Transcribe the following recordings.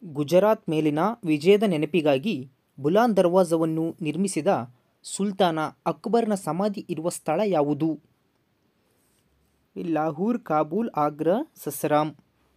ಗುಜರಾತ್ ಮೇಲಿನ ವಿಜಯದ ನೆನಪಿಗಾಗಿ ಬುಲಾನ್ ದರ್ವಾಜವನ್ನು ನಿರ್ಮಿಸಿದ ಸುಲ್ತಾನ ಅಕ್ಬರ್ನ ಸಮಾಧಿ ಇರುವ ಸ್ಥಳ ಯಾವುದು ಲಾಹೂರ್ ಕಾಬೂಲ್ ಆಗ್ರಾ ಸಸರಾಮ್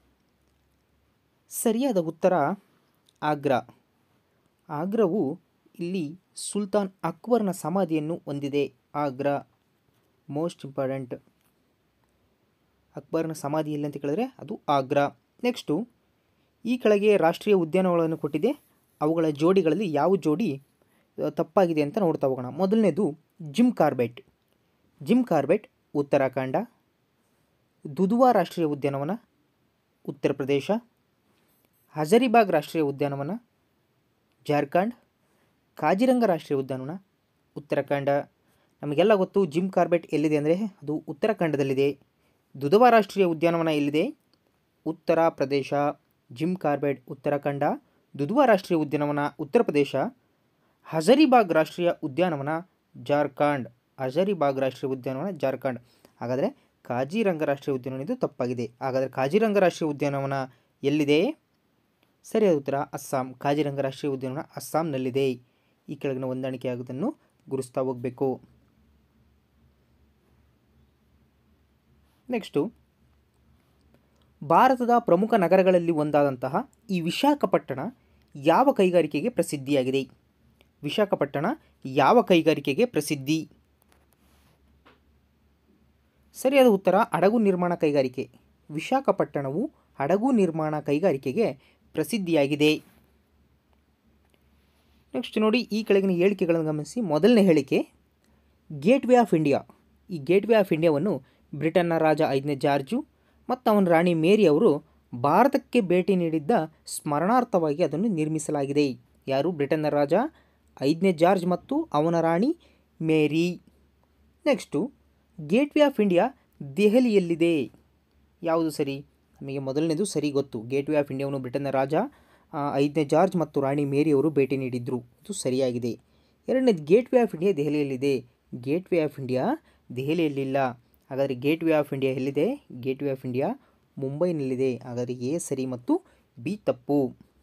ಸರಿಯಾದ ಉತ್ತರ ಆಗ್ರಾ ಆಗ್ರಾವು ಇಲ್ಲಿ ಸುಲ್ತಾನ್ ಅಕ್ಬರ್ನ ಸಮಾಧಿಯನ್ನು ಹೊಂದಿದೆ ಆಗ್ರಾ ಮೋಸ್ಟ್ ಇಂಪಾರ್ಟೆಂಟ್ ಅಕ್ಬರ್ನ ಸಮಾಧಿ ಎಲ್ಲಿ ಅಂತ ಕೇಳಿದ್ರೆ ಅದು ಆಗ್ರಾ ನೆಕ್ಸ್ಟು ಈ ಕೆಳಗೆ ರಾಷ್ಟ್ರೀಯ ಉದ್ಯಾನಗಳನ್ನು ಕೊಟ್ಟಿದೆ ಅವುಗಳ ಜೋಡಿಗಳಲ್ಲಿ ಯಾವ ಜೋಡಿ ಆ, ತಪ್ಪಾಗಿದೆ ಅಂತ ನೋಡ್ತಾ ಹೋಗೋಣ ಮೊದಲನೇದು Jim Corbett Jim Corbett Uttarakhand Dudhwa ರಾಷ್ಟ್ರೀಯ ಉದ್ಯಾನವನ ಉತ್ತರ ಪ್ರದೇಶ ಹಜರಿಬಾಗ್ ರಾಷ್ಟ್ರೀಯ ಉದ್ಯಾನವನ ಜಾರ್ಖಂಡ್ ಕಾಜಿರಂಗ ರಾಷ್ಟ್ರೀಯ ಉದ್ಯಾನವನ ಉತ್ತರಾಖಂಡ ನಮಗೆಲ್ಲ ಗೊತ್ತು ಜಿಮ್ ಕಾರ್ಬೆಟ್ ಎಲ್ಲಿದೆ ಅಂದರೆ ಅದು ಉತ್ತರಾಖಂಡದಲ್ಲಿದೆ ದುಧವಾ ರಾಷ್ಟ್ರೀಯ ಉದ್ಯಾನವನ ಎಲ್ಲಿದೆ ಉತ್ತರ ಪ್ರದೇಶ ಜಿಮ್ ಕಾರ್ಬೆಟ್ ಉತ್ತರಾಖಂಡ ದುಧವಾ ರಾಷ್ಟ್ರೀಯ ಉದ್ಯಾನವನ ಉತ್ತರ ಪ್ರದೇಶ ಹಜರಿಬಾಗ್ ರಾಷ್ಟ್ರೀಯ ಉದ್ಯಾನವನ ಜಾರ್ಖಂಡ್ ಹಜರಿಬಾಗ್ ರಾಷ್ಟ್ರೀಯ ಉದ್ಯಾನವನ ಜಾರ್ಖಂಡ್ ಹಾಗಾದರೆ ಕಾಜಿರಂಗ ರಾಷ್ಟ್ರೀಯ ಉದ್ಯಾನವನ ಇದು ತಪ್ಪಾಗಿದೆ ಹಾಗಾದರೆ ಕಾಜಿರಂಗ ರಾಷ್ಟ್ರೀಯ ಉದ್ಯಾನವನ ಎಲ್ಲಿದೆ ಸರಿಯಾದ ಉತ್ತರ ಅಸ್ಸಾಂ ಕಾಜಿರಂಗ ರಾಷ್ಟ್ರೀಯ ಉದ್ಯಾನವನ ಅಸ್ಸಾಂನಲ್ಲಿದೆ ಈ ಕೆಳಗಿನ ಹೊಂದಾಣಿಕೆ ಆಗೋದನ್ನು ಗುರುಸ್ತಾ ಹೋಗಬೇಕು ನೆಕ್ಸ್ಟು ಭಾರತದ ಪ್ರಮುಖ ನಗರಗಳಲ್ಲಿ ಒಂದಾದಂತಹ ಈ ವಿಶಾಖಪಟ್ಟಣ ಯಾವ ಕೈಗಾರಿಕೆಗೆ ಪ್ರಸಿದ್ಧಿಯಾಗಿದೆ ವಿಶಾಖಪಟ್ಟಣ ಯಾವ ಕೈಗಾರಿಕೆಗೆ ಪ್ರಸಿದ್ಧಿ ಸರಿಯಾದ ಉತ್ತರ ಹಡಗು ನಿರ್ಮಾಣ ಕೈಗಾರಿಕೆ ವಿಶಾಖಪಟ್ಟಣವು ಹಡಗು ನಿರ್ಮಾಣ ಕೈಗಾರಿಕೆಗೆ ಪ್ರಸಿದ್ಧಿಯಾಗಿದೆ ನೆಕ್ಸ್ಟ್ ನೋಡಿ ಈ ಕೆಳಗಿನ ಹೇಳಿಕೆಗಳನ್ನು ಗಮನಿಸಿ ಮೊದಲನೇ ಹೇಳಿಕೆ ಗೇಟ್ವೇ ಆಫ್ ಇಂಡಿಯಾ ಈ ಗೇಟ್ವೇ ಆಫ್ ಇಂಡಿಯಾವನ್ನು ಬ್ರಿಟನ್ನ ರಾಜ ಐದನೇ ಜಾರ್ಜು ಮತ್ತು ಅವನ ರಾಣಿ ಮೇರಿ ಅವರು ಭಾರತಕ್ಕೆ ಭೇಟಿ ನೀಡಿದ್ದ ಸ್ಮರಣಾರ್ಥವಾಗಿ ಅದನ್ನು ನಿರ್ಮಿಸಲಾಗಿದೆ ಯಾರು ಬ್ರಿಟನ್ನ ರಾಜ ಐದನೇ ಜಾರ್ಜ್ ಮತ್ತು ಅವನ ರಾಣಿ Mary next gateway of India ದೆಹಲಿಯಲ್ಲಿದೆ ಯಾವುದು ಸರಿ ನಮಗೆ ಮೊದಲನೇದು ಸರಿ ಗೊತ್ತು ಗೇಟ್ವೇ ಆಫ್ ಇಂಡಿಯಾವನ್ನು ಬ್ರಿಟನ್ನ ರಾಜ ಆ, ಐದನೇ ಜಾರ್ಜ್ ಮತ್ತು ರಾಣಿ ಮೇರಿ ಅವರು ಭೇಟಿ ನೀಡಿದ್ರು ಇದು ಸರಿಯಾಗಿದೆ ಎರಡನೇದು ಗೇಟ್ವೇ ಆಫ್ ಇಂಡಿಯಾ ದೆಹಲಿಯಲ್ಲಿದೆ ಗೇಟ್ವೇ ಆಫ್ ಇಂಡಿಯಾ ದೆಹಲಿಯಲ್ಲಿಲ್ಲ ಹಾಗಾದರೆ ಗೇಟ್ವೇ ಆಫ್ ಇಂಡಿಯಾ ಎಲ್ಲಿದೆ ಗೇಟ್ವೇ ಆಫ್ ಇಂಡಿಯಾ ಮುಂಬೈನಲ್ಲಿದೆ ಹಾಗಾದರೆ ಎ ಸರಿ ಮತ್ತು ಬಿ ತಪ್ಪು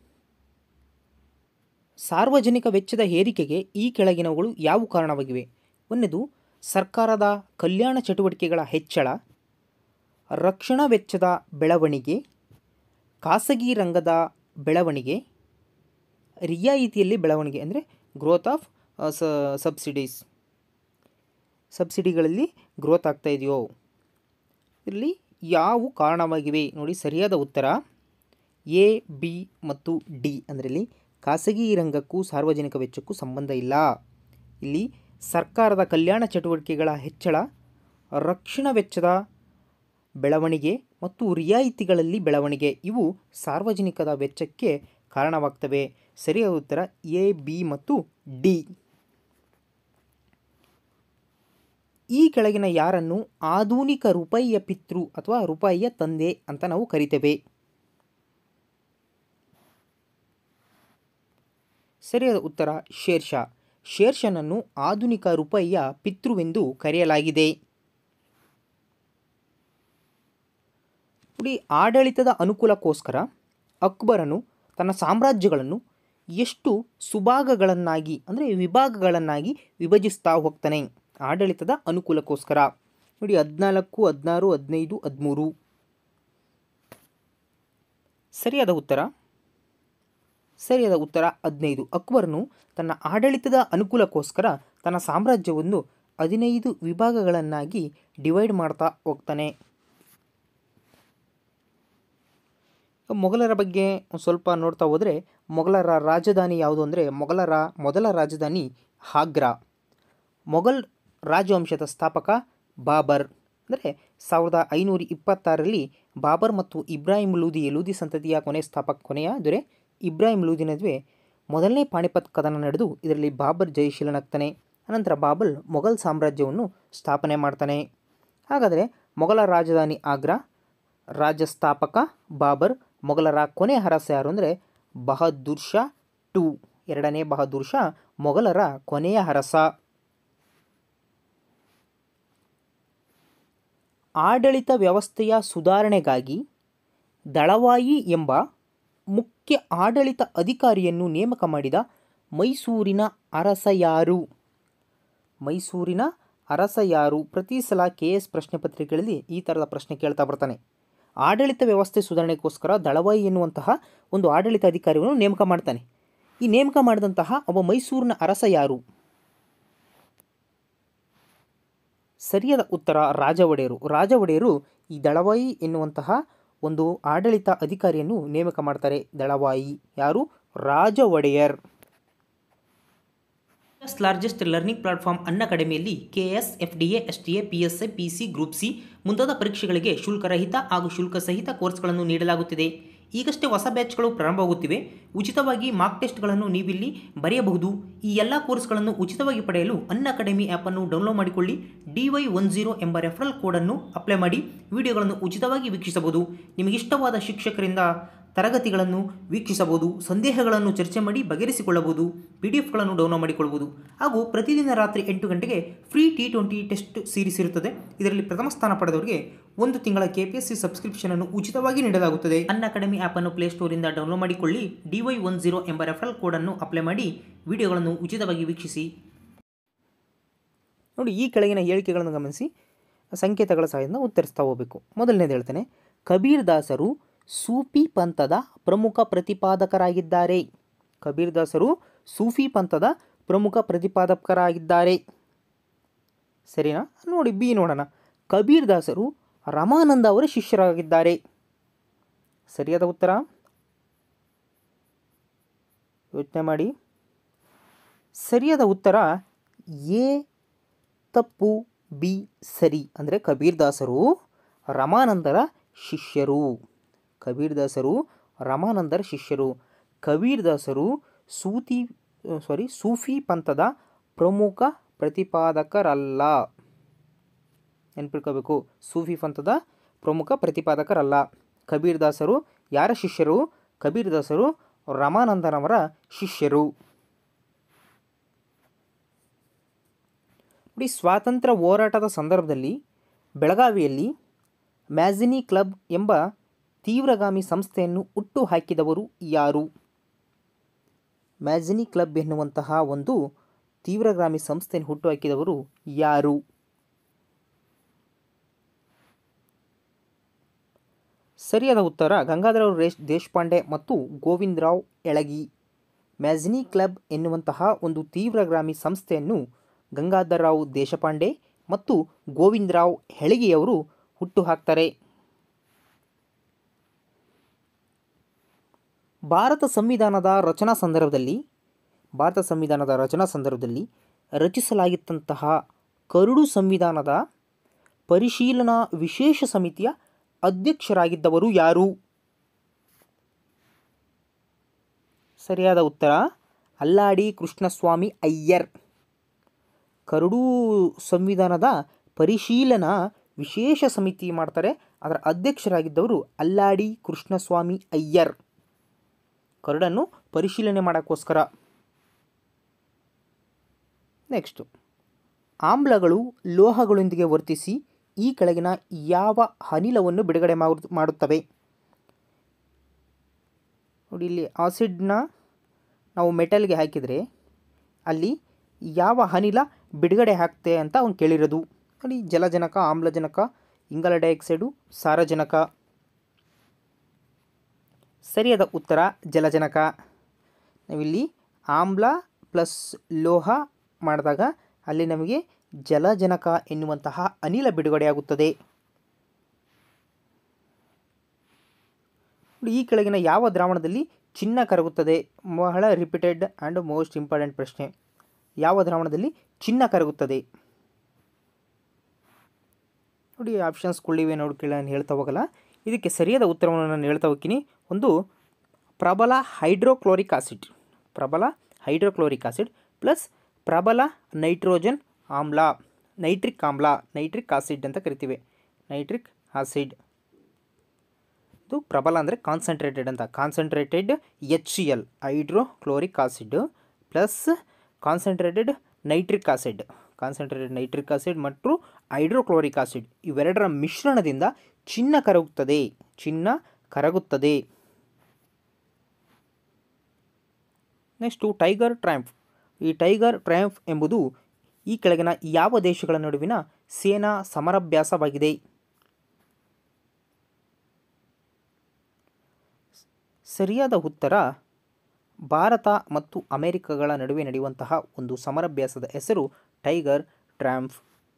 ಸಾರ್ವಜನಿಕ ವೆಚ್ಚದ ಏರಿಕೆಗೆ ಈ ಕೆಳಗಿನವುಗಳು ಯಾವ ಕಾರಣವಾಗಿವೆ ಒಂದನೇದು ಸರ್ಕಾರದ ಕಲ್ಯಾಣ ಚಟುವಟಿಕೆಗಳ ಹೆಚ್ಚಳ ರಕ್ಷಣಾ ವೆಚ್ಚದ ಬೆಳವಣಿಗೆ ಖಾಸಗಿ ರಂಗದ ಬೆಳವಣಿಗೆ ರಿಯಾಯಿತಿಯಲ್ಲಿ ಬೆಳವಣಿಗೆ ಅಂದರೆ ಗ್ರೋತ್ ಆಫ್ ಸಬ್ಸಿಡೀಸ್ ಸಬ್ಸಿಡಿಗಳಲ್ಲಿ ಗ್ರೋತ್ ಆಗ್ತಾ ಇದೆಯೋ ಇದರಲ್ಲಿ ಯಾವ ಕಾರಣವಾಗಿವೆ ನೋಡಿ ಸರಿಯಾದ ಉತ್ತರ ಎ ಬಿ ಮತ್ತು ಡಿ ಅಂದರೆ ಇಲ್ಲಿ ಖಾಸಗಿ ರಂಗಕ್ಕೂ ಸಾರ್ವಜನಿಕ ವೆಚ್ಚಕ್ಕೂ ಸಂಬಂಧ ಇಲ್ಲ ಇಲ್ಲಿ ಸರ್ಕಾರದ ಕಲ್ಯಾಣ ಚಟುವಟಿಕೆಗಳ ಹೆಚ್ಚಳ ರಕ್ಷಣಾ ವೆಚ್ಚದ ಬೆಳವಣಿಗೆ ಮತ್ತು ರಿಯಾಯಿತಿಗಳಲ್ಲಿ ಬೆಳವಣಿಗೆ ಇವು ಸಾರ್ವಜನಿಕದ ವೆಚ್ಚಕ್ಕೆ ಕಾರಣವಾಗ್ತವೆ ಸರಿಯಾದ ಉತ್ತರ ಎ ಬಿ ಮತ್ತು ಡಿ ಈ ಕೆಳಗಿನ ಯಾರನ್ನು ಆಧುನಿಕ ರೂಪಾಯಿಯ ಪಿತೃ ಅಥವಾ ರೂಪಾಯಿಯ ತಂದೆ ಅಂತ ನಾವು ಕರಿತೇವೆ ಸರಿಯಾದ ಉತ್ತರ ಶೇರ್ಷಾ ಶೇರ್ಷನನ್ನು ಆಧುನಿಕ ರೂಪಾಯಿಯ ಪಿತೃವೆಂದು ಕರೆಯಲಾಗಿದೆ ನೋಡಿ ಆಡಳಿತದ ಅನುಕೂಲಕ್ಕೋಸ್ಕರ ಅಕ್ಬರನು ತನ್ನ ಸಾಮ್ರಾಜ್ಯಗಳನ್ನು ಎಷ್ಟು ಸುಭಾಗಗಳನ್ನಾಗಿ ಅಂದರೆ ವಿಭಾಗಗಳನ್ನಾಗಿ ವಿಭಜಿಸ್ತಾ ಹೋಗ್ತಾನೆ ಆಡಳಿತದ ಅನುಕೂಲಕ್ಕೋಸ್ಕರ ನೋಡಿ ಹದಿನಾಲ್ಕು ಹದಿನಾರು ಹದಿನೈದು ಹದಿಮೂರು ಸರಿಯಾದ ಉತ್ತರ ಸರಿಯಾದ ಉತ್ತರ ಹದಿನೈದು ಅಕ್ಬರನು ತನ್ನ ಆಡಳಿತದ ಅನುಕೂಲಕ್ಕೋಸ್ಕರ ತನ್ನ ಸಾಮ್ರಾಜ್ಯವನ್ನು ಹದಿನೈದು ವಿಭಾಗಗಳನ್ನಾಗಿ ಡಿವೈಡ್ ಮಾಡ್ತಾ ಹೋಗ್ತಾನೆ ಮೊಘಲರ ಬಗ್ಗೆ ಒಂದು ಸ್ವಲ್ಪ ನೋಡ್ತಾ ಹೋದರೆ ಮೊಘಲರ ರಾಜಧಾನಿ ಯಾವುದು ಅಂದರೆ ಮೊಘಲರ ಮೊದಲ ರಾಜಧಾನಿ ಆಗ್ರಾ ಮೊಘಲ್ ರಾಜವಂಶದ ಸ್ಥಾಪಕ ಬಾಬರ್ ಅಂದರೆ ಸಾವಿರದ ಐನೂರ ಇಪ್ಪತ್ತಾರರಲ್ಲಿ ಬಾಬರ್ ಮತ್ತು ಇಬ್ರಾಹಿಂ ಲೂದಿ ಲೂದಿ ಸಂತತಿಯ ಕೊನೆ ಸ್ಥಾಪಕ ಕೊನೆಯ ದೊರೆ ಇಬ್ರಾಹಿಂ ಲೂದಿ ನಡುವೆ ಮೊದಲನೇ ಪಾಣಿಪತ್ ಕದನ ನಡೆದು ಇದರಲ್ಲಿ ಬಾಬರ್ ಜಯಶೀಲನಾಗ್ತಾನೆ ಅನಂತರ ಬಾಬರ್ ಮೊಘಲ್ ಸಾಮ್ರಾಜ್ಯವನ್ನು ಸ್ಥಾಪನೆ ಮಾಡ್ತಾನೆ ಹಾಗಾದರೆ ಮೊಘಲ ರಾಜಧಾನಿ ಆಗ್ರಾ ರಾಜ್ಯ ಸ್ಥಾಪಕ ಬಾಬರ್ ಮೊಘಲರ ಕೊನೆ ಅರಸ ಯಾರು ಅಂದರೆ ಬಹದ್ದೂರ್ ಶಾ ಟು ಎರಡನೇ ಬಹದ್ದೂರ್ ಶಾ ಮೊಘಲರ ಕೊನೆಯ ಅರಸ ಆಡಳಿತ ವ್ಯವಸ್ಥೆಯ ಸುಧಾರಣೆಗಾಗಿ ದಳವಾಯಿ ಎಂಬ ಮುಖ್ಯ ಆಡಳಿತ ಅಧಿಕಾರಿಯನ್ನು ನೇಮಕ ಮಾಡಿದ ಮೈಸೂರಿನ ಅರಸ ಯಾರು ಮೈಸೂರಿನ ಅರಸ ಯಾರು ಪ್ರತಿ ಸಲ ಕೆ ಎಸ್ ಪ್ರಶ್ನೆ ಪತ್ರಿಕೆಗಳಲ್ಲಿ ಈ ಥರದ ಪ್ರಶ್ನೆ ಕೇಳ್ತಾ ಬರ್ತಾನೆ ಆಡಳಿತ ವ್ಯವಸ್ಥೆ ಸುಧಾರಣೆಗೋಸ್ಕರ ದಳವಾಯಿ ಎನ್ನುವಂತಹ ಒಂದು ಆಡಳಿತ ಅಧಿಕಾರಿಯನ್ನು ನೇಮಕ ಮಾಡ್ತಾನೆ ಈ ನೇಮಕ ಮಾಡಿದಂತಹ ಒಬ್ಬ ಮೈಸೂರಿನ ಅರಸ ಯಾರು ಸರಿಯಾದ ಉತ್ತರ ರಾಜ ಒಡೆಯರು ರಾಜ ಒಡೆಯರು ಈ ದಳವಾಯಿ ಎನ್ನುವಂತಹ ಒಂದು ಆಡಳಿತ ಅಧಿಕಾರಿಯನ್ನು ನೇಮಕ ಮಾಡ್ತಾರೆ ದಳವಾಯಿ ಯಾರು Raja Wodeyar largest learning platform ಅನ್ ಅಕಾಡೆಮಿಯಲ್ಲಿ K S F D A S T A P S A P C group C ಮುಂತಾದ ಪರೀಕ್ಷೆಗಳಿಗೆ ಶುಲ್ಕರಹಿತ ಹಾಗೂ ಶುಲ್ಕ ಸಹಿತ ಕೋರ್ಸ್ಗಳನ್ನು ನೀಡಲಾಗುತ್ತಿದೆ ಈಗಷ್ಟೇ ಹೊಸ ಬ್ಯಾಚ್ಗಳು ಪ್ರಾರಂಭವಾಗುತ್ತಿವೆ ಉಚಿತವಾಗಿ ಮಾರ್ಕ್ ಟೆಸ್ಟ್ಗಳನ್ನು ನೀವಿಲ್ಲಿ ಬರೆಯಬಹುದು ಈ ಎಲ್ಲ ಕೋರ್ಸ್ಗಳನ್ನು ಉಚಿತವಾಗಿ ಪಡೆಯಲು ಅನ್ ಅಕಾಡೆಮಿ ಆ್ಯಪನ್ನು ಡೌನ್ಲೋಡ್ ಮಾಡಿಕೊಳ್ಳಿ ಡಿ ವೈ ಒನ್ ಜೀರೋ ಎಂಬ ರೆಫರಲ್ ಕೋಡನ್ನು ಅಪ್ಲೈ ಮಾಡಿ ವಿಡಿಯೋಗಳನ್ನು ಉಚಿತವಾಗಿ ವೀಕ್ಷಿಸಬಹುದು ನಿಮಗಿಷ್ಟವಾದ ಶಿಕ್ಷಕರಿಂದ ತರಗತಿಗಳನ್ನು ವೀಕ್ಷಿಸಬಹುದು ಸಂದೇಹಗಳನ್ನು ಚರ್ಚೆ ಮಾಡಿ ಬಗೆಹರಿಸಿಕೊಳ್ಳಬಹುದು ಪಿ ಡಿ ಎಫ್ಗಳನ್ನು ಡೌನ್ಲೋಡ್ ಮಾಡಿಕೊಳ್ಳಬಹುದು ಹಾಗೂ ಪ್ರತಿದಿನ ರಾತ್ರಿ ಎಂಟು ಗಂಟೆಗೆ free T twenty test series ಇರುತ್ತದೆ ಇದರಲ್ಲಿ ಪ್ರಥಮ ಸ್ಥಾನ ಪಡೆದವರಿಗೆ ಒಂದು ತಿಂಗಳ K P S C subscription ಅನ್ನು ಉಚಿತವಾಗಿ ನೀಡಲಾಗುತ್ತದೆ ಅನ್ ಅಕಾಡೆಮಿ ಆ್ಯಪನ್ನು ಪ್ಲೇಸ್ಟೋರಿಂದ ಡೌನ್ಲೋಡ್ ಮಾಡಿಕೊಳ್ಳಿ ಡಿ ವೈ ಒನ್ ಜೀರೋ ಎಂಬ ರೆಫರಲ್ ಕೋಡನ್ನು ಅಪ್ಲೈ ಮಾಡಿ ವಿಡಿಯೋಗಳನ್ನು ಉಚಿತವಾಗಿ ವೀಕ್ಷಿಸಿ ನೋಡಿ ಈ ಕೆಳಗಿನ ಹೇಳಿಕೆಗಳನ್ನು ಗಮನಿಸಿ ಸಂಕೇತಗಳ ಸಹಾಯದಿಂದ ಉತ್ತರಿಸ್ತಾ ಹೋಗಬೇಕು ಮೊದಲನೇದು ಹೇಳ್ತೇನೆ ಕಬೀರ್ ದಾಸರು ಸೂಫಿ ಪಂಥದ ಪ್ರಮುಖ ಪ್ರತಿಪಾದಕರಾಗಿದ್ದಾರೆ ಕಬೀರ್ ದಾಸರು ಸೂಫಿ ಪಂಥದ ಪ್ರಮುಖ ಪ್ರತಿಪಾದಕರಾಗಿದ್ದಾರೆ ಸರಿನಾ ನೋಡಿ ಬಿ ನೋಡೋಣ ಕಬೀರ್ ದಾಸರು ರಮಾನಂದ ಅವರ ಶಿಷ್ಯರಾಗಿದ್ದಾರೆ ಸರಿಯಾದ ಉತ್ತರ ಯೋಚನೆ ಮಾಡಿ ಸರಿಯಾದ ಉತ್ತರ ಎ ತಪ್ಪು ಬಿ ಸರಿ ಅಂದರೆ ಕಬೀರ್ ದಾಸರು ರಮಾನಂದರ ಶಿಷ್ಯರು ಕಬೀರ್ ದಾಸರು ರಮಾನಂದರ ಶಿಷ್ಯರು ಕಬೀರ್ ದಾಸರು ಸೂತಿ ಸಾರಿ ಸೂಫಿ ಪಂಥದ ಪ್ರಮುಖ ಪ್ರತಿಪಾದಕರಲ್ಲ ನೆನ್ಪಿಟ್ಕೋಬೇಕು ಸೂಫಿ ಪಂಥದ ಪ್ರಮುಖ ಪ್ರತಿಪಾದಕರಲ್ಲ ಕಬೀರ್ ದಾಸರು ಯಾರ ಶಿಷ್ಯರು ಕಬೀರ್ ದಾಸರು ರಮಾನಂದನವರ ಶಿಷ್ಯರು ನೋಡಿ ಸ್ವಾತಂತ್ರ್ಯ ಹೋರಾಟದ ಸಂದರ್ಭದಲ್ಲಿ ಬೆಳಗಾವಿಯಲ್ಲಿ ಮ್ಯಾಜಿನಿ ಕ್ಲಬ್ ಎಂಬ ತೀವ್ರಗಾಮಿ ಸಂಸ್ಥೆಯನ್ನು ಹುಟ್ಟು ಹಾಕಿದವರು ಯಾರು ಮ್ಯಾಜಿನಿ ಕ್ಲಬ್ ಎನ್ನುವಂತಹ ಒಂದು ತೀವ್ರಗಾಮಿ ಸಂಸ್ಥೆಯನ್ನು ಹುಟ್ಟುಹಾಕಿದವರು ಯಾರು ಸರಿಯಾದ ಉತ್ತರ ಗಂಗಾಧರರಾವ್ ರೇಶ್ ದೇಶಪಾಂಡೆ ಮತ್ತು ಗೋವಿಂದರಾವ್ ಎಳಗಿ ಮ್ಯಾಜಿನಿ ಕ್ಲಬ್ ಎನ್ನುವಂತಹ ಒಂದು ತೀವ್ರಗಾಮಿ ಸಂಸ್ಥೆಯನ್ನು ಗಂಗಾಧರರಾವ್ ದೇಶಪಾಂಡೆ ಮತ್ತು ಗೋವಿಂದರಾವ್ ಹೆಳಗಿಯವರು ಹುಟ್ಟುಹಾಕ್ತಾರೆ ಭಾರತ ಸಂವಿಧಾನದ ರಚನಾ ಸಂದರ್ಭದಲ್ಲಿ ಭಾರತ ಸಂವಿಧಾನದ ರಚನಾ ಸಂದರ್ಭದಲ್ಲಿ ರಚಿಸಲಾಗಿದ್ದಂತಹ ಕರಡು ಸಂವಿಧಾನದ ಪರಿಶೀಲನಾ ವಿಶೇಷ ಸಮಿತಿಯ ಅಧ್ಯಕ್ಷರಾಗಿದ್ದವರು ಯಾರು ಸರಿಯಾದ ಉತ್ತರ ಅಲ್ಲಾಡಿ ಕೃಷ್ಣಸ್ವಾಮಿ ಅಯ್ಯರ್ ಕರಡು ಸಂವಿಧಾನದ ಪರಿಶೀಲನಾ ವಿಶೇಷ ಸಮಿತಿ ಮಾಡ್ತಾರೆ ಅದರ ಅಧ್ಯಕ್ಷರಾಗಿದ್ದವರು ಅಲ್ಲಾಡಿ ಕೃಷ್ಣಸ್ವಾಮಿ ಅಯ್ಯರ್ ಕರಡನ್ನು ಪರಿಶೀಲನೆ ಮಾಡೋಕ್ಕೋಸ್ಕರ ನೆಕ್ಸ್ಟು ಆಮ್ಲಗಳು ಲೋಹಗಳೊಂದಿಗೆ ವರ್ತಿಸಿ ಈ ಕೆಳಗಿನ ಯಾವ ಅನಿಲವನ್ನು ಬಿಡುಗಡೆ ಮಾಡು ಮಾಡುತ್ತವೆ ನೋಡಿ ಇಲ್ಲಿ ಆಸಿಡ್ನ ನಾವು ಮೆಟಲ್ಗೆ ಹಾಕಿದರೆ ಅಲ್ಲಿ ಯಾವ ಅನಿಲ ಬಿಡುಗಡೆ ಆಗ್ತೆ ಅಂತ ಅವ್ನು ಕೇಳಿರೋದು ನೋಡಿ ಜಲಜನಕ ಆಮ್ಲಜನಕ ಇಂಗಾಲ ಡೈಆಕ್ಸೈಡು ಸಾರಜನಕ ಸರಿಯಾದ ಉತ್ತರ ಜಲಜನಕ ನಾವಿಲ್ಲಿ ಆಮ್ಲ ಪ್ಲಸ್ ಲೋಹ ಮಾಡಿದಾಗ ಅಲ್ಲಿ ನಮಗೆ ಜಲಜನಕ ಎನ್ನುವಂತಹ ಅನಿಲ ಬಿಡುಗಡೆಯಾಗುತ್ತದೆ ಈ ಕೆಳಗಿನ ಯಾವ ದ್ರಾವಣದಲ್ಲಿ ಚಿನ್ನ ಕರಗುತ್ತದೆ ಬಹಳ ರಿಪೀಟೆಡ್ ಆ್ಯಂಡ್ ಮೋಸ್ಟ್ ಇಂಪಾರ್ಟೆಂಟ್ ಪ್ರಶ್ನೆ ಯಾವ ದ್ರಾವಣದಲ್ಲಿ ಚಿನ್ನ ಕರಗುತ್ತದೆ ನೋಡಿ ಆಪ್ಷನ್ಸ್ಗಳಿವೆ ನೋಡ್ಕೊಳ್ಳಿ ನಾನು ಹೇಳ್ತಾ ಹೋಗಲ್ಲ ಇದಕ್ಕೆ ಸರಿಯಾದ ಉತ್ತರವನ್ನು ನಾನು ಹೇಳ್ತಾ ಹೋಗ್ತೀನಿ ಒಂದು ಪ್ರಬಲ ಹೈಡ್ರೋಕ್ಲೋರಿಕ್ ಆಸಿಡ್ ಪ್ರಬಲ ಹೈಡ್ರೋಕ್ಲೋರಿಕ್ ಆಸಿಡ್ ಪ್ಲಸ್ ಪ್ರಬಲ ನೈಟ್ರೋಜನ್ ಆಮ್ಲ ನೈಟ್ರಿಕ್ ಆಮ್ಲ ನೈಟ್ರಿಕ್ ಆಸಿಡ್ ಅಂತ ಕರಿತೀವಿ ನೈಟ್ರಿಕ್ ಆಸಿಡ್ ಇದು ಪ್ರಬಲ ಅಂದರೆ ಕಾನ್ಸಂಟ್ರೇಟೆಡ್ ಅಂತ concentrated H C L hydrochloric acid plus concentrated nitric acid concentrated nitric acid ಮತ್ತು ಹೈಡ್ರೋಕ್ಲೋರಿಕ್ ಆಸಿಡ್ ಇವೆರಡರ ಮಿಶ್ರಣದಿಂದ ಚಿನ್ನ ಕರಗುತ್ತದೆ ಚಿನ್ನ ಕರಗುತ್ತದೆ ನೆಕ್ಸ್ಟು ಟೈಗರ್ ಟ್ರಯಾಂಫ್ ಈ ಟೈಗರ್ ಟ್ರಯಾಂಫ್ ಎಂಬುದು ಈ ಕೆಳಗಿನ ಯಾವ ದೇಶಗಳ ನಡುವಿನ ಸೇನಾ ಸಮರಾಭ್ಯಾಸವಾಗಿದೆ ಸರಿಯಾದ ಉತ್ತರ ಭಾರತ ಮತ್ತು ಅಮೆರಿಕಗಳ ನಡುವೆ ನಡೆಯುವಂತಹ ಒಂದು ಸಮರಾಭ್ಯಾಸದ ಹೆಸರು ಟೈಗರ್ ಟ್ರ್ಯಾಂಫ್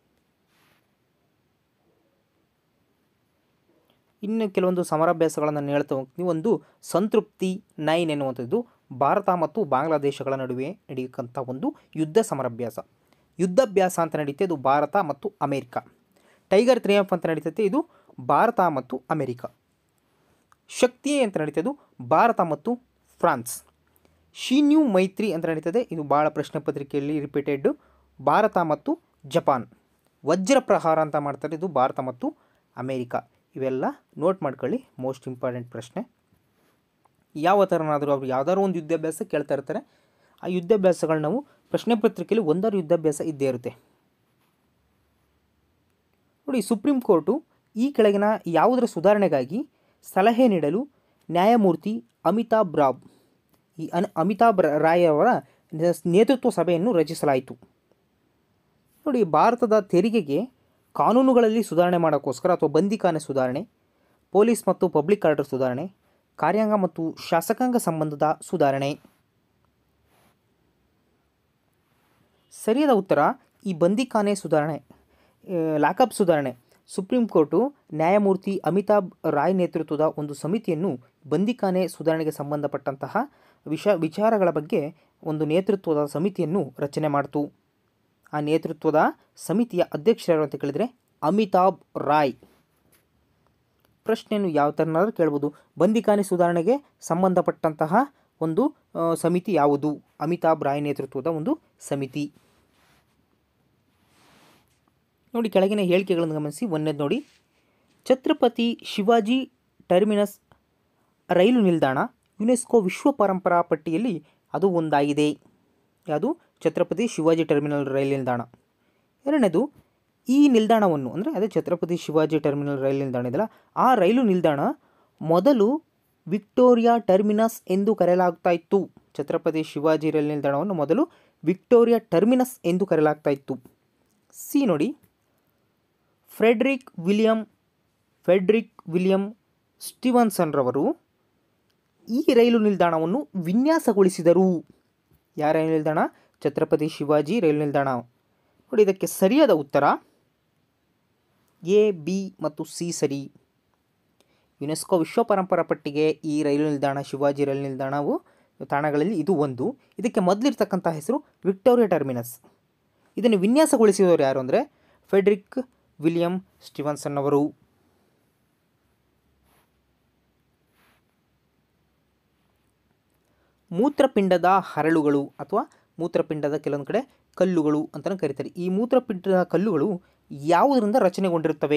ಇನ್ನು ಕೆಲವೊಂದು ಸಮರಾಭ್ಯಾಸಗಳನ್ನು ನಾನು ಹೇಳ್ತಾ ಹೋಗ್ತೀನಿ ಒಂದು ಸಂತೃಪ್ತಿ ನೈನ್ ಎನ್ನುವಂಥದ್ದು ಭಾರತ ಮತ್ತು ಬಾಂಗ್ಲಾದೇಶಗಳ ನಡುವೆ ನಡೆಯಕ್ಕಂಥ ಒಂದು ಯುದ್ಧ ಸಮರಾಭ್ಯಾಸ ಯುದ್ಧಾಭ್ಯಾಸ ಅಂತ ನಡೀತೆ ಇದು ಭಾರತ ಮತ್ತು ಅಮೆರಿಕ ಟೈಗರ್ ತ್ರಿಯಂಫ್ ಅಂತ ನಡೀತೈತೆ ಇದು ಭಾರತ ಮತ್ತು ಅಮೆರಿಕ ಶಕ್ತಿ ಅಂತ ನಡೀತದೆ ಭಾರತ ಮತ್ತು ಫ್ರಾನ್ಸ್ ಶೀನ್ಯೂ ಮೈತ್ರಿ ಅಂತ ನಡೀತದೆ ಇದು ಭಾಳ ಪ್ರಶ್ನೆ ಪತ್ರಿಕೆಯಲ್ಲಿ ರಿಪೀಟೆಡ್ ಭಾರತ ಮತ್ತು ಜಪಾನ್ ವಜ್ರ ಪ್ರಹಾರ ಅಂತ ಮಾಡ್ತಾರೆ ಇದು ಭಾರತ ಮತ್ತು ಅಮೇರಿಕ ಇವೆಲ್ಲ ನೋಟ್ ಮಾಡ್ಕೊಳ್ಳಿ ಮೋಸ್ಟ್ ಇಂಪಾರ್ಟೆಂಟ್ ಪ್ರಶ್ನೆ ಯಾವ ಥರನಾದರೂ ಅವರು ಯಾವ್ದಾದ್ರು ಒಂದು ಯುದ್ಧಾಭ್ಯಾಸ ಕೇಳ್ತಾ ಇರ್ತಾರೆ ಆ ಯುದ್ಧಾಭ್ಯಾಸಗಳು ನಾವು ಪ್ರಶ್ನೆ ಪತ್ರಿಕೆಯಲ್ಲಿ ಒಂದಾರು ಯುದ್ಧಾಭ್ಯಾಸ ಇದ್ದೇ ಇರುತ್ತೆ ನೋಡಿ ಸುಪ್ರೀಂ ಕೋರ್ಟು ಈ ಕೆಳಗಿನ ಯಾವುದರ ಸುಧಾರಣೆಗಾಗಿ ಸಲಹೆ ನೀಡಲು ನ್ಯಾಯಮೂರ್ತಿ ಅಮಿತಾಬ್ ರಾವ್ ಈ ಅನ್ ಅಮಿತಾಬ್ ರಾಯ್ ಅವರ ನೇತೃತ್ವ ಸಭೆಯನ್ನು ರಚಿಸಲಾಯಿತು ನೋಡಿ ಭಾರತದ ತೆರಿಗೆಗೆ ಕಾನೂನುಗಳಲ್ಲಿ ಸುಧಾರಣೆ ಮಾಡೋಕ್ಕೋಸ್ಕರ ಅಥವಾ ಬಂದಿಖಾನೆ ಸುಧಾರಣೆ ಪೊಲೀಸ್ ಮತ್ತು ಪಬ್ಲಿಕ್ ಆರ್ಡರ್ ಸುಧಾರಣೆ ಕಾರ್ಯಾಂಗ ಮತ್ತು ಶಾಸಕಾಂಗ ಸಂಬಂಧದ ಸುಧಾರಣೆ ಸರಿಯಾದ ಉತ್ತರ ಈ ಬಂದಿಖಾನೆ ಸುಧಾರಣೆ ಲಾಕಪ್ ಸುಧಾರಣೆ ಸುಪ್ರೀಂ ಕೋರ್ಟು ನ್ಯಾಯಮೂರ್ತಿ ಅಮಿತಾಬ್ ರಾಯ್ ನೇತೃತ್ವದ ಒಂದು ಸಮಿತಿಯನ್ನು ಬಂದಿಖಾನೆ ಸುಧಾರಣೆಗೆ ಸಂಬಂಧಪಟ್ಟಂತಹ ವಿಷ ವಿಚಾರಗಳ ಬಗ್ಗೆ ಒಂದು ನೇತೃತ್ವದ ಸಮಿತಿಯನ್ನು ರಚನೆ ಮಾಡಿತು ಆ ನೇತೃತ್ವದ ಸಮಿತಿಯ ಅಧ್ಯಕ್ಷರು ಅಂತ ಕೇಳಿದರೆ ಅಮಿತಾಬ್ ರಾಯ್ ಪ್ರಶ್ನೆಯನ್ನು ಯಾವ ಥರನಾದ್ರೂ ಕೇಳ್ಬೋದು ಬಂದಿಖಾನೆ ಸುಧಾರಣೆಗೆ ಸಂಬಂಧಪಟ್ಟಂತಹ ಒಂದು ಆ, ಸಮಿತಿ ಯಾವುದು ಅಮಿತಾಬ್ ರಾಯ್ ನೇತೃತ್ವದ ಒಂದು ಸಮಿತಿ ನೋಡಿ ಕೆಳಗಿನ ಹೇಳಿಕೆಗಳನ್ನು ಗಮನಿಸಿ ಒಂದನೇದು ನೋಡಿ ಛತ್ರಪತಿ ಶಿವಾಜಿ ಟರ್ಮಿನಸ್ ರೈಲು ನಿಲ್ದಾಣ ಯುನೆಸ್ಕೋ ವಿಶ್ವ ಪರಂಪರಾ ಪಟ್ಟಿಯಲ್ಲಿ ಅದು ಒಂದಾಗಿದೆ ಯಾವುದು ಛತ್ರಪತಿ ಶಿವಾಜಿ ಟರ್ಮಿನಲ್ ರೈಲು ನಿಲ್ದಾಣ ಎರಡನೇದು ಈ ನಿಲ್ದಾಣವನ್ನು ಅಂದರೆ ಅದೇ ಛತ್ರಪತಿ ಶಿವಾಜಿ ಟರ್ಮಿನಲ್ ರೈಲು ನಿಲ್ದಾಣ ಇದೆಯಲ್ಲ ಆ ರೈಲು ನಿಲ್ದಾಣ ಮೊದಲು ವಿಕ್ಟೋರಿಯಾ ಟರ್ಮಿನಸ್ ಎಂದು ಕರೆಯಲಾಗ್ತಾ ಇತ್ತು ಛತ್ರಪತಿ ಶಿವಾಜಿ ರೈಲು ನಿಲ್ದಾಣವನ್ನು ಮೊದಲು ವಿಕ್ಟೋರಿಯಾ ಟರ್ಮಿನಸ್ ಎಂದು ಕರೆಯಲಾಗ್ತಾ ಇತ್ತು ಸಿ ನೋಡಿ Frederick William Frederick William Stevenson ರವರು ಈ ರೈಲು ನಿಲ್ದಾಣವನ್ನು ವಿನ್ಯಾಸಗೊಳಿಸಿದರು ಯಾವ ರೈಲು ನಿಲ್ದಾಣ ಛತ್ರಪತಿ ಶಿವಾಜಿ ರೈಲು ನಿಲ್ದಾಣ ನೋಡಿ ಇದಕ್ಕೆ ಸರಿಯಾದ ಉತ್ತರ ಎ ಬಿ ಮತ್ತು ಸಿ ಸರಿ ಯುನೆಸ್ಕೋ ವಿಶ್ವ ಪರಂಪರಾ ಪಟ್ಟಿಗೆ ಈ ರೈಲು ನಿಲ್ದಾಣ ಶಿವಾಜಿ ರೈಲು ನಿಲ್ದಾಣವು ತಾಣಗಳಲ್ಲಿ ಇದು ಒಂದು ಇದಕ್ಕೆ ಮೊದಲಿರ್ತಕ್ಕಂಥ ಹೆಸರು ವಿಕ್ಟೋರಿಯಾ ಟರ್ಮಿನಸ್ ಇದನ್ನು ವಿನ್ಯಾಸಗೊಳಿಸಿದವರು ಯಾರು ಅಂದರೆ ಫೆಡ್ರಿಕ್ ವಿಲಿಯಂ ಸ್ಟಿವನ್ಸನ್ ಅವರು ಮೂತ್ರಪಿಂಡದ ಹರಳುಗಳು ಅಥವಾ ಮೂತ್ರಪಿಂಡದ ಕೆಲವೊಂದು ಕಡೆ ಕಲ್ಲುಗಳು ಅಂತಲೂ ಕರೀತಾರೆ ಈ ಮೂತ್ರಪಿಂಡದ ಕಲ್ಲುಗಳು ಯಾವುದರಿಂದ ರಚನೆಗೊಂಡಿರುತ್ತವೆ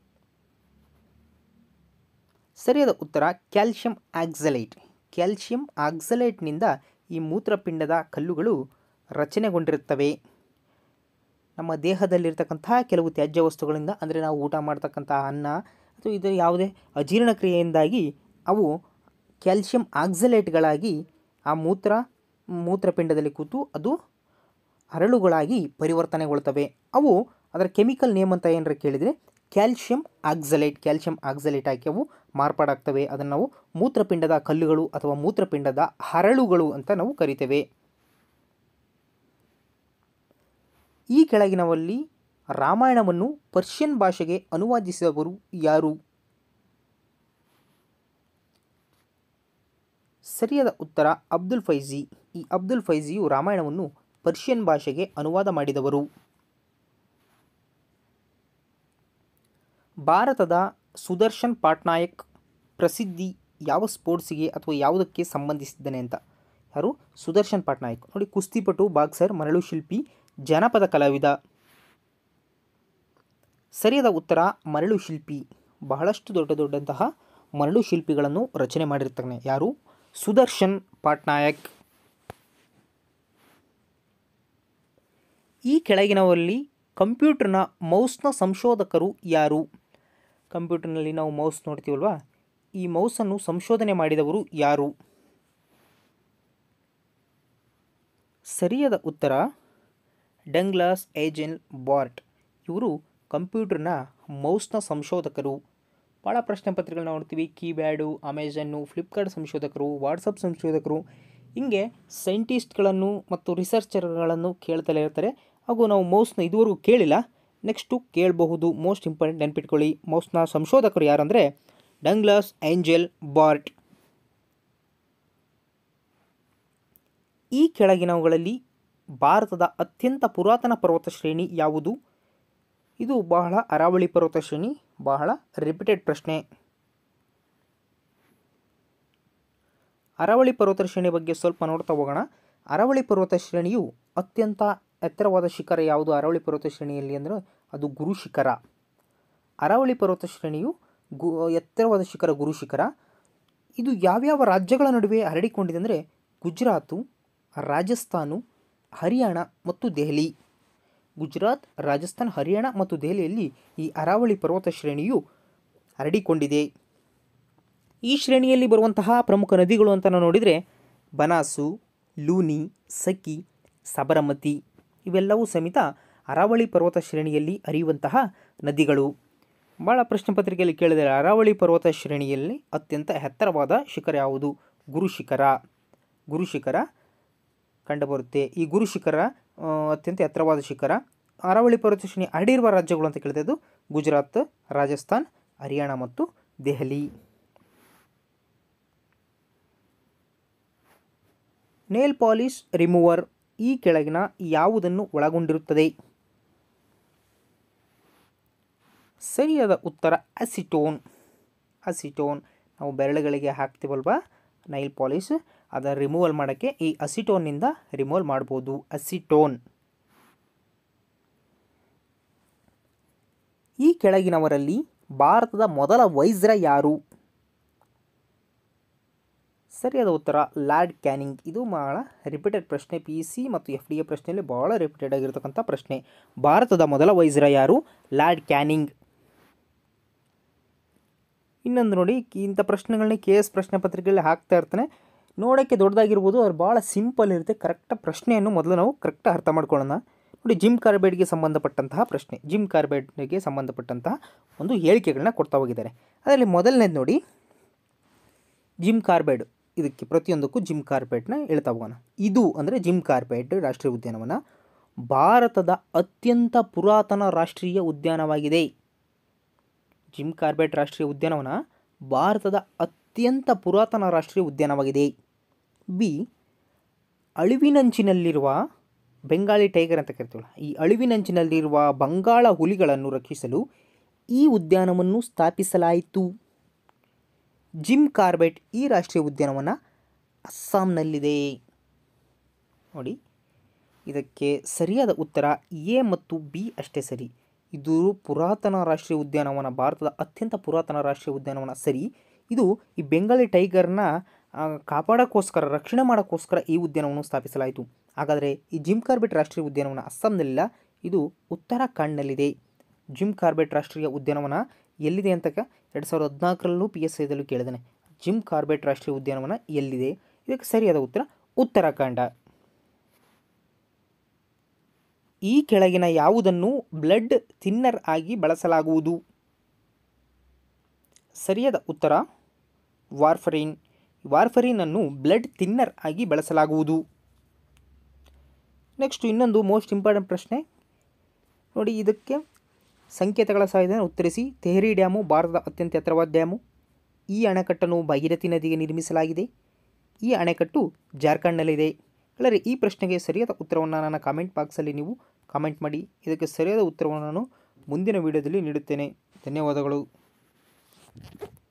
ಸರಿಯಾದ ಉತ್ತರ ಕ್ಯಾಲ್ಶಿಯಂ ಆಕ್ಸಲೈಟ್ ಕ್ಯಾಲ್ಶಿಯಂ ಆಕ್ಸಲೈಟ್ನಿಂದ ಈ ಮೂತ್ರಪಿಂಡದ ಕಲ್ಲುಗಳು ರಚನೆಗೊಂಡಿರುತ್ತವೆ ನಮ್ಮ ದೇಹದಲ್ಲಿರ್ತಕ್ಕಂತಹ ಕೆಲವು ತ್ಯಾಜ್ಯ ವಸ್ತುಗಳಿಂದ ಅಂದರೆ ನಾವು ಊಟ ಮಾಡ್ತಕ್ಕಂಥ ಅನ್ನ ಅಥವಾ ಇದರ ಯಾವುದೇ ಅಜೀರ್ಣಕ್ರಿಯೆಯಿಂದಾಗಿ ಅವು ಕ್ಯಾಲ್ಶಿಯಂ ಆಕ್ಸಲೇಟ್ಗಳಾಗಿ ಆ ಮೂತ್ರ ಮೂತ್ರಪಿಂಡದಲ್ಲಿ ಕೂತು ಅದು ಹರಳುಗಳಾಗಿ ಪರಿವರ್ತನೆಗೊಳ್ತವೆ ಅವು ಅದರ ಕೆಮಿಕಲ್ ನೇಮ್ ಅಂತ ಏನಾರ ಕೇಳಿದರೆ ಕ್ಯಾಲ್ಶಿಯಂ ಆಕ್ಸಲೇಟ್ ಕ್ಯಾಲ್ಶಿಯಂ ಆಕ್ಸಲೇಟ್ ಆಗಿ ಅವು ಮಾರ್ಪಾಡಾಗ್ತವೆ ಅದನ್ನು ನಾವು ಮೂತ್ರಪಿಂಡದ ಕಲ್ಲುಗಳು ಅಥವಾ ಮೂತ್ರಪಿಂಡದ ಹರಳುಗಳು ಅಂತ ನಾವು ಕರಿತೇವೆ ಈ ಕೆಳಗಿನವಲ್ಲಿ ರಾಮಾಯಣವನ್ನು ಪರ್ಷಿಯನ್ ಭಾಷೆಗೆ ಅನುವಾದಿಸಿದವರು ಯಾರು ಸರಿಯಾದ ಉತ್ತರ ಅಬ್ದುಲ್ ಫೈಜಿ ಈ ಅಬ್ದುಲ್ ಫೈಜಿಯು ರಾಮಾಯಣವನ್ನು ಪರ್ಷಿಯನ್ ಭಾಷೆಗೆ ಅನುವಾದ ಮಾಡಿದವರು ಭಾರತದ ಸುದರ್ಶನ್ ಪಾಟ್ನಾಯಕ್ ಪ್ರಸಿದ್ಧಿ ಯಾವ ಸ್ಪೋರ್ಟ್ಸಿಗೆ ಅಥವಾ ಯಾವುದಕ್ಕೆ ಸಂಬಂಧಿಸಿದ್ದಾನೆ ಅಂತ ಯಾರು ಸುದರ್ಶನ್ ಪಾಟ್ನಾಯಕ್ ನೋಡಿ ಕುಸ್ತಿಪಟು ಬಾಕ್ಸರ್ ಮರಳು ಶಿಲ್ಪಿ ಜನಪದ ಕಲಾವಿದ ಸರಿಯಾದ ಉತ್ತರ ಮರಳು ಶಿಲ್ಪಿ ಬಹಳಷ್ಟು ದೊಡ್ಡ ದೊಡ್ಡಂತಹ ಮರಳು ಶಿಲ್ಪಿಗಳನ್ನು ರಚನೆ ಮಾಡಿರ್ತಾನೆ ಯಾರು ಸುದರ್ಶನ್ ಪಾಟ್ನಾಯಕ್ ಈ ಕೆಳಗಿನವರಲ್ಲಿ ಕಂಪ್ಯೂಟರ್ನ ಮೌಸ್ನ ಸಂಶೋಧಕರು ಯಾರು ಕಂಪ್ಯೂಟರ್ನಲ್ಲಿ ನಾವು ಮೌಸ್ ನೋಡ್ತೀವಲ್ವಾ ಈ ಮೌಸನ್ನು ಸಂಶೋಧನೆ ಮಾಡಿದವರು ಯಾರು ಸರಿಯಾದ ಉತ್ತರ ಡಂಗ್ಲಾಸ್ ಏಜೆನ್ ಬಾರ್ಟ್ ಇವರು ಕಂಪ್ಯೂಟರ್ನ ಮೌಸ್ನ ಸಂಶೋಧಕರು ಭಾಳ ಪ್ರಶ್ನೆ ಪತ್ರಿಕೆಗಳನ್ನ ನೋಡ್ತೀವಿ ಕೀಬ್ಯಾಡು ಅಮೆಝನ್ನು ಫ್ಲಿಪ್ಕಾರ್ಟ್ ಸಂಶೋಧಕರು ವಾಟ್ಸಪ್ ಸಂಶೋಧಕರು ಹಿಂಗೆ ಸೈಂಟಿಸ್ಟ್ಗಳನ್ನು ಮತ್ತು ರಿಸರ್ಚರ್ಗಳನ್ನು ಕೇಳ್ತಲೇ ಇರ್ತಾರೆ ಹಾಗೂ ನಾವು ಮೌಸ್ನ ಇದುವರೆಗೂ ಕೇಳಿಲ್ಲ ನೆಕ್ಸ್ಟು ಕೇಳಬಹುದು ಮೋಸ್ಟ್ ಇಂಪಾರ್ಟೆಂಟ್ ನೆನ್ಪಿಟ್ಕೊಳ್ಳಿ ಮೌಸ್ನ ಸಂಶೋಧಕರು ಯಾರಂದರೆ ಡಂಗ್ಲಾಸ್ ಏಂಜೆಲ್ ಬಾರ್ಟ್ ಈ ಕೆಳಗಿನವುಗಳಲ್ಲಿ ಭಾರತದ ಅತ್ಯಂತ ಪುರಾತನ ಪರ್ವತ ಶ್ರೇಣಿ ಯಾವುದು ಇದು ಬಹಳ ಅರಾವಳಿ ಪರ್ವತ ಶ್ರೇಣಿ ಬಹಳ ರಿಪೀಟೆಡ್ ಪ್ರಶ್ನೆ ಅರಾವಳಿ ಪರ್ವತ ಶ್ರೇಣಿ ಬಗ್ಗೆ ಸ್ವಲ್ಪ ನೋಡ್ತಾ ಹೋಗೋಣ ಅರಾವಳಿ ಪರ್ವತ ಶ್ರೇಣಿಯು ಅತ್ಯಂತ ಎತ್ತರವಾದ ಶಿಖರ ಯಾವುದು ಅರಾವಳಿ ಪರ್ವತ ಶ್ರೇಣಿಯಲ್ಲಿ ಅಂದರೆ ಅದು ಗುರು ಶಿಖರ ಅರಾವಳಿ ಪರ್ವತ ಶ್ರೇಣಿಯು ಗು ಎತ್ತರವಾದ ಶಿಖರ ಗುರು ಶಿಖರ ಇದು ಯಾವ್ಯಾವ ರಾಜ್ಯಗಳ ನಡುವೆ ಹರಡಿಕೊಂಡಿದೆ ಅಂದರೆ ಗುಜರಾತು ರಾಜಸ್ಥಾನು ಹರಿಯಾಣ ಮತ್ತು ದೆಹಲಿ ಗುಜರಾತ್ ರಾಜಸ್ಥಾನ್ ಹರಿಯಾಣ ಮತ್ತು ದೆಹಲಿಯಲ್ಲಿ ಈ ಅರಾವಳಿ ಪರ್ವತ ಶ್ರೇಣಿಯು ಹರಡಿಕೊಂಡಿದೆ ಈ ಶ್ರೇಣಿಯಲ್ಲಿ ಬರುವಂತಹ ಪ್ರಮುಖ ನದಿಗಳು ಅಂತ ನಾವು ನೋಡಿದರೆ ಬನಾಸು ಲೂನಿ ಸಖಿ ಸಬರಮತಿ ಇವೆಲ್ಲವೂ ಸಮೇತ ಅರಾವಳಿ ಪರ್ವತ ಶ್ರೇಣಿಯಲ್ಲಿ ಹರಿಯುವಂತಹ ನದಿಗಳು ಭಾಳ ಪ್ರಶ್ನೆ ಪತ್ರಿಕೆಯಲ್ಲಿ ಕೇಳಿದರೆ ಅರಾವಳಿ ಪರ್ವತ ಶ್ರೇಣಿಯಲ್ಲಿ ಅತ್ಯಂತ ಎತ್ತರವಾದ ಶಿಖರ ಯಾವುದು ಗುರು ಶಿಖರ ಗುರು ಶಿಖರ ಕಂಡುಬರುತ್ತೆ ಈ ಗುರು ಶಿಖರ ಆ, ಅತ್ಯಂತ ಎತ್ತರವಾದ ಶಿಖರ ಅರಾವಳಿ ಪರ್ವತ ಶ್ರೇಣಿ ಹರಡಿರುವ ರಾಜ್ಯಗಳು ಅಂತ ಕೇಳಿದ್ದು ಗುಜರಾತ್ ರಾಜಸ್ಥಾನ್ ಹರಿಯಾಣ ಮತ್ತು ದೆಹಲಿ ನೇಲ್ ಪಾಲಿಶ್ ರಿಮೂವರ್ ಈ ಕೆಳಗಿನ ಯಾವುದನ್ನು ಒಳಗೊಂಡಿರುತ್ತದೆ ಸರಿಯಾದ ಉತ್ತರ ಅಸಿಟೋನ್ ಅಸಿಟೋನ್ ನಾವು ಬೆರಳುಗಳಿಗೆ ಹಾಕ್ತೀವಲ್ವಾ ನೈಲ್ ಪಾಲಿಶ್ ಅದನ್ನು ರಿಮೂವಲ್ ಮಾಡೋಕ್ಕೆ ಈ ಅಸಿಟೋನ್ನಿಂದ ರಿಮೂವಲ್ ಮಾಡ್ಬೋದು ಅಸಿಟೋನ್ ಈ ಕೆಳಗಿನವರಲ್ಲಿ ಭಾರತದ ಮೊದಲ ವೈಸ್ರ ಯಾರು ಸರಿಯಾದ ಉತ್ತರ ಲಾರ್ಡ್ ಕ್ಯಾನಿಂಗ್ ಇದು ಭಾಳ ರಿಪೀಟೆಡ್ ಪ್ರಶ್ನೆ ಪಿ ಸಿ ಮತ್ತು ಎಫ್ ಡಿ ಎ ಪ್ರಶ್ನೆಯಲ್ಲಿ ಭಾಳ ರಿಪೀಟೆಡ್ ಆಗಿರ್ತಕ್ಕಂಥ ಪ್ರಶ್ನೆ ಭಾರತದ ಮೊದಲ ವೈಸ್ರ ಯಾರು ಲಾರ್ಡ್ ಕ್ಯಾನಿಂಗ್ ಇನ್ನೊಂದು ನೋಡಿ ಇಂಥ ಪ್ರಶ್ನೆಗಳನ್ನ ಕೆ ಎಸ್ ಪ್ರಶ್ನೆ ಪತ್ರಿಕೆಯಲ್ಲಿ ಹಾಕ್ತಾ ಇರ್ತಾನೆ ನೋಡೋಕ್ಕೆ ದೊಡ್ಡದಾಗಿರ್ಬೋದು ಅವ್ರು ಭಾಳ ಸಿಂಪಲ್ ಇರುತ್ತೆ ಕರೆಕ್ಟ್ ಪ್ರಶ್ನೆಯನ್ನು ಮೊದಲು ನಾವು ಕರೆಕ್ಟ್ ಅರ್ಥ ಮಾಡ್ಕೊಳ್ಳೋಣ ನೋಡಿ ಜಿಮ್ ಕಾರ್ಬೆಡ್ಗೆ ಸಂಬಂಧಪಟ್ಟಂತಹ ಪ್ರಶ್ನೆ ಜಿಮ್ ಕಾರ್ಬೆಡ್ಗೆ ಸಂಬಂಧಪಟ್ಟಂತಹ ಒಂದು ಹೇಳಿಕೆಗಳನ್ನ ಕೊಡ್ತಾ ಹೋಗಿದ್ದಾರೆ ಅದರಲ್ಲಿ ಮೊದಲನೇದು ನೋಡಿ ಜಿಮ್ ಕಾರ್ಬೆಡ್ ಇದಕ್ಕೆ ಪ್ರತಿಯೊಂದಕ್ಕೂ ಜಿಮ್ ಕಾರ್ಬೆಡ್ನ ಹೇಳ್ತಾ ಹೋಗೋಣ ಇದು ಅಂದರೆ ಜಿಮ್ ಕಾರ್ಬೆಡ್ ರಾಷ್ಟ್ರೀಯ ಉದ್ಯಾನವನ ಭಾರತದ ಅತ್ಯಂತ ಪುರಾತನ ರಾಷ್ಟ್ರೀಯ ಉದ್ಯಾನವಾಗಿದೆ ಜಿಮ್ ಕಾರ್ಬೆಟ್ ರಾಷ್ಟ್ರೀಯ ಉದ್ಯಾನವನ ಭಾರತದ ಅತ್ಯಂತ ಪುರಾತನ ರಾಷ್ಟ್ರೀಯ ಉದ್ಯಾನವಾಗಿದೆ ಬಿ ಅಳಿವಿನಂಚಿನಲ್ಲಿರುವ ಬೆಂಗಾಳಿ ಟೈಗರ್ ಅಂತ ಕರಿತೀವಲ್ಲ ಈ ಅಳಿವಿನಂಚಿನಲ್ಲಿರುವ ಬಂಗಾಳ ಹುಲಿಗಳನ್ನು ರಕ್ಷಿಸಲು ಈ ಉದ್ಯಾನವನ್ನು ಸ್ಥಾಪಿಸಲಾಯಿತು ಜಿಮ್ ಕಾರ್ಬೆಟ್ ಈ ರಾಷ್ಟ್ರೀಯ ಉದ್ಯಾನವನ ಅಸ್ಸಾಂನಲ್ಲಿದೆ ನೋಡಿ ಇದಕ್ಕೆ ಸರಿಯಾದ ಉತ್ತರ ಎ ಮತ್ತು ಬಿ ಅಷ್ಟೇ ಸರಿ ಇದು ಪುರಾತನ ರಾಷ್ಟ್ರೀಯ ಉದ್ಯಾನವನ ಭಾರತದ ಅತ್ಯಂತ ಪುರಾತನ ರಾಷ್ಟ್ರೀಯ ಉದ್ಯಾನವನ ಸರಿ ಇದು ಈ ಬೆಂಗಾಲಿ ಟೈಗರ್ನ ಆ, ಕಾಪಾಡೋಕ್ಕೋಸ್ಕರ ರಕ್ಷಣೆ ಮಾಡೋಕ್ಕೋಸ್ಕರ ಈ ಉದ್ಯಾನವನ್ನು ಸ್ಥಾಪಿಸಲಾಯಿತು ಹಾಗಾದರೆ ಈ ಜಿಮ್ ಕಾರ್ಬೆಟ್ ರಾಷ್ಟ್ರೀಯ ಉದ್ಯಾನವನ ಅಸ್ಸಾಂನಲ್ಲಿಲ್ಲ ಇದು ಉತ್ತರಾಖಂಡ್ನಲ್ಲಿದೆ ಜಿಮ್ ಕಾರ್ಬೆಟ್ ರಾಷ್ಟ್ರೀಯ ಉದ್ಯಾನವನ ಎಲ್ಲಿದೆ ಅಂತ ಎರಡು ಸಾವಿರದ ಹದಿನಾಲ್ಕರಲ್ಲೂ ಪಿ ಎಸ್ ಐದಲ್ಲೂ ಕೇಳಿದ್ದಾನೆ ಜಿಮ್ ಕಾರ್ಬೆಟ್ ರಾಷ್ಟ್ರೀಯ ಉದ್ಯಾನವನ ಎಲ್ಲಿದೆ ಇದಕ್ಕೆ ಸರಿಯಾದ ಉತ್ತರ ಉತ್ತರಾಖಂಡ ಈ ಕೆಳಗಿನ ಯಾವುದನ್ನು ಬ್ಲಡ್ ಥಿನ್ನರ್ ಆಗಿ ಬಳಸಲಾಗುವುದು ಸರಿಯಾದ ಉತ್ತರ ವಾರ್ಫರಿನ್ ವಾರ್ಫರಿನನ್ನು ಬ್ಲಡ್ ಥಿನ್ನರ್ ಆಗಿ ಬಳಸಲಾಗುವುದು ನೆಕ್ಸ್ಟ್ ಇನ್ನೊಂದು ಮೋಸ್ಟ್ ಇಂಪಾರ್ಟೆಂಟ್ ಪ್ರಶ್ನೆ ನೋಡಿ ಇದಕ್ಕೆ ಸಂಕೇತಗಳ ಸಹಾಯದಿಂದ ಉತ್ತರಿಸಿ ತೆಹರಿ ಡ್ಯಾಮು ಭಾರತದ ಅತ್ಯಂತ ಎತ್ತರವಾದ ಡ್ಯಾಮು ಈ ಅಣೆಕಟ್ಟನ್ನು ಭಗೀರಥಿ ನದಿಗೆ ನಿರ್ಮಿಸಲಾಗಿದೆ ಈ ಅಣೆಕಟ್ಟು ಜಾರ್ಖಂಡ್ನಲ್ಲಿದೆ ಅಲ್ಲರಿ ಈ ಪ್ರಶ್ನೆಗೆ ಸರಿಯಾದ ಉತ್ತರವನ್ನು ನನ್ನ ಕಾಮೆಂಟ್ ಬಾಕ್ಸಲ್ಲಿ ನೀವು ಕಾಮೆಂಟ್ ಮಾಡಿ ಇದಕ್ಕೆ ಸರಿಯಾದ ಉತ್ತರವನ್ನು ನಾನು ಮುಂದಿನ ವಿಡಿಯೋದಲ್ಲಿ ನೀಡುತ್ತೇನೆ ಧನ್ಯವಾದಗಳು